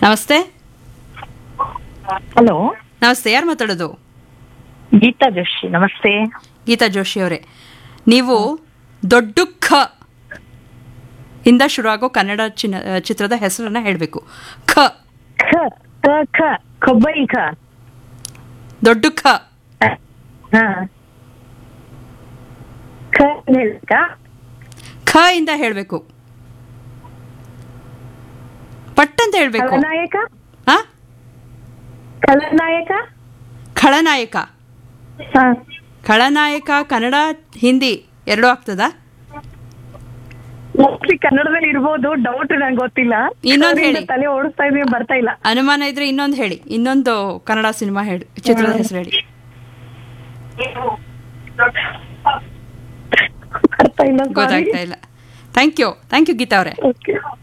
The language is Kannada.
ನಮಸ್ತೆ ಹಲೋ ನಮಸ್ತೆ ಯಾರು ಮಾತಾಡೋದು ಗೀತಾ ಜೋಶಿ ನಮಸ್ತೆ ಗೀತಾ ಜೋಶಿ ಅವರೇ ನೀವು ದೊಡ್ಡ ಖ ಇಂದ ಶುರುವಾಗೋ ಕನ್ನಡ ಚಿನ್ನ ಚಿತ್ರದ ಹೆಸರನ್ನ ಹೇಳಬೇಕು ಖ ಖ ಕ ಖ ಕೊಬ್ಬರಿ ಖ ದೊಡ್ಡ ಖ ಹಾ ಖ ಹೇಳ್ಬೇಕಾ ಖ ಇಂದ ಹೇಳಬೇಕು ಪಟ್ ಅಂತ ಹೇಳಬೇಕು ಖಳನಾಯಕ ಹಾ ಖಳನಾಯಕ ಖಳನಾಯಕ ಹಾ ಖಳನಾಯಕ ಕನ್ನಡ ಹಿಂದಿ ಎರಡೂ ಆಗ್ತದಾ ಮೋಸ್ಟ್ಲಿ ಕನ್ನಡದಲ್ಲಿ ಇರ್ಬೋದು ಡೌಟ್ ನಂಗೆ ಗೊತ್ತಿಲ್ಲ ಇನ್ನೊಂದ್ ಅದರಿಂದ ಹೇಳಿ. ತಲೆ ಓಡಿಸ್ತಾ ಇದೀನಿ ಬರ್ತಾ ಇಲ್ಲ ಅನುಮಾನ ಇದ್ರೆ ಇನ್ನೊಂದು ಹೇಳಿ ಇನ್ನೊಂದು ಕನ್ನಡ ಸಿನಿಮಾ ಹೇಳಿ ಚಿತ್ರದ ಹೆಸರು ಹೇಳಿ ಬರ್ತಾ ಇಲ್ಲ ಗೊತ್ತಾಗ್ತಾ ಇಲ್ಲ thank you thank you Geetha ಅವರೇ ಓಕೆ